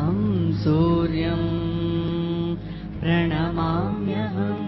अहं सूर्यं प्रणमाम्यहम्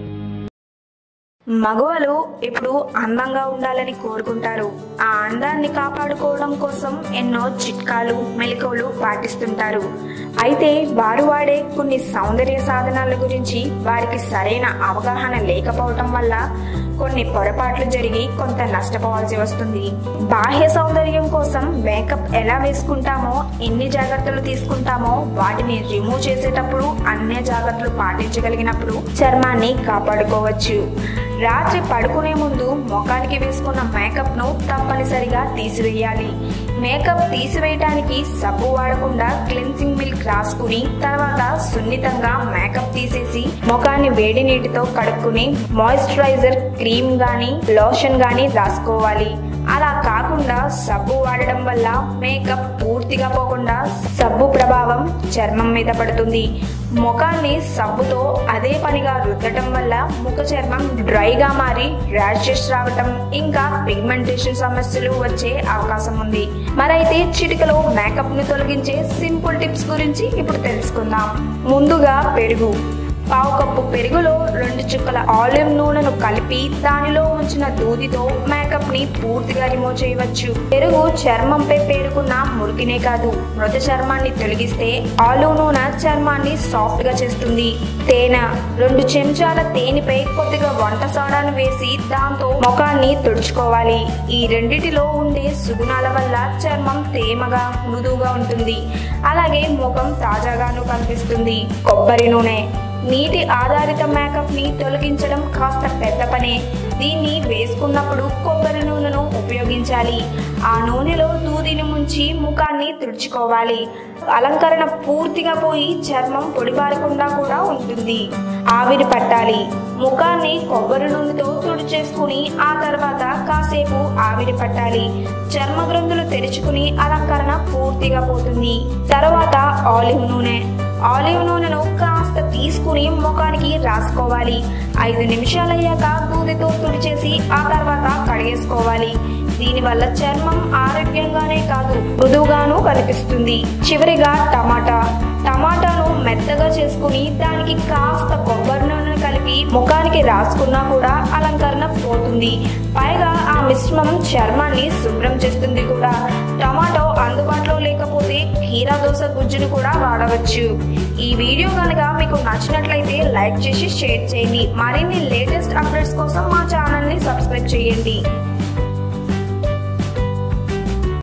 మగవలు ఇప్పుడు అందంగా ఉండాలని కోరుకుంటారు ఆ అందాన్ని కాపాడుకోవడం కోసం ఎన్నో చిట్కాలు మెలకువలు పాటిస్తుంటారు అయితే వారు వాడే కొన్ని సౌందర్య సాధనాల గురించి వారికి సరైన అవగాహన లేకపోవటం వల్ల కొన్ని పొరపాట్లు జరిగి కొంత నష్టపోవాల్సి వస్తుంది బాహ్య సౌందర్యం కోసం మేకప్ ఎలా వేసుకుంటామో ఎన్ని జాగ్రత్తలు తీసుకుంటామో వాటిని రిమూవ్ చేసేటప్పుడు అన్ని జాగ్రత్తలు పాటించగలిగినప్పుడు చర్మాన్ని కాపాడుకోవచ్చు రాత్రి పడుకునే ముందు ముఖానికి వేసుకున్న మేకప్ ను తప్పనిసరిగా తీసివేయాలి మేకప్ తీసివేయడానికి సబ్బు వాడకుండా క్లెన్సింగ్ మిల్క్ రాసుకుని తర్వాత సున్నితంగా మేకప్ తీసేసి ముఖాన్ని వేడి నీటితో కడుక్కుని మాయిశ్చరైజర్ క్రీమ్ గాని లోషన్ గాని రాసుకోవాలి అలా కాకుండా సబ్బు వాడడం వల్ల మేకప్ పూర్తిగా పోకుండా సబ్బు ప్రభావం చర్మం మీద పడుతుంది ముఖాన్ని సబ్బుతో అదే పనిగా రుద్దటం వల్ల ముఖ చర్మం డ్రైగా మారి ర్యాషెస్ రావటం ఇంకా పిగ్మెంటేషన్ సమస్యలు వచ్చే అవకాశం ఉంది మరైతే చిటికలో మేకప్ ను తొలగించే సింపుల్ టిప్స్ గురించి ఇప్పుడు తెలుసుకుందాం ముందుగా పెరుగు పావు కప్పు పెరుగులో రెండు చుక్కల ఆలివ్ నూనెను కలిపి దానిలో ఉంచిన దూదితో మేకప్ ని పూర్తిగా రిమూవ్ చేయవచ్చు పెరుగు చర్మంపై పేరుకున్న మురికినే కాదు మృత చర్మాన్ని తొలగిస్తే ఆలివ్ నూనె చర్మాన్ని సాఫ్ట్ గా చేస్తుంది తేనె రెండు చెంచాల తేనెపై కొద్దిగా వంట సోడాను వేసి దాంతో ముఖాన్ని తుడుచుకోవాలి ఈ రెండిటిలో ఉండే సుగుణాల వల్ల చర్మం తేమగా మృదువుగా ఉంటుంది అలాగే ముఖం తాజాగాను కనిపిస్తుంది కొబ్బరి నూనె నీటి ఆధారిత మేకప్ ని తొలగించడం కాస్త పెద్ద పనే దీన్ని వేసుకున్నప్పుడు కొబ్బరి నూనెను ఉపయోగించాలి ఆ నూనెలో దూదిని ముంచి ముఖాన్ని తుడుచుకోవాలి అలంకరణ పూర్తిగా పోయి చర్మం పొడిబారకుండా కూడా ఉంటుంది ఆవిరి పట్టాలి ముఖాన్ని కొబ్బరి నూనెతో తుడిచేసుకుని ఆ తర్వాత కాసేపు ఆవిరి పట్టాలి చర్మ గ్రంథులు తెరుచుకుని అలంకరణ పూర్తిగా పోతుంది తర్వాత ఆలివ్ నూనె ఆలివ్ నూనెను కాస్త తీసుకుని ముఖానికి రాసుకోవాలి ఐదు నిమిషాలయ్యాక దూదితో తుడిచేసి ఆ తర్వాత కడిగేసుకోవాలి దీనివల్ల చర్మం ఆరోగ్యంగానే కాదు మృదువుగాను కనిపిస్తుంది చివరిగా టమాటా టమాటాను మెత్తగా చేసుకుని దానికి కాస్త కొబ్బరి నూనె కలిపి ముఖానికి రాసుకున్నా కూడా అలంకరణ పోతుంది పైగా ఆ మిశ్రమం చర్మాన్ని శుభ్రం చేస్తుంది కూడా టమాటో అందుబాటులో లేకపోతే కీరా దోస గుజ్జును కూడా వాడవచ్చు ఈ వీడియో కనుక మీకు నచ్చినట్లయితే లైక్ చేసి షేర్ చేయండి మరిన్ని లేటెస్ట్ అప్డేట్స్ కోసం మా ఛానల్ ని సబ్స్క్రైబ్ చేయండి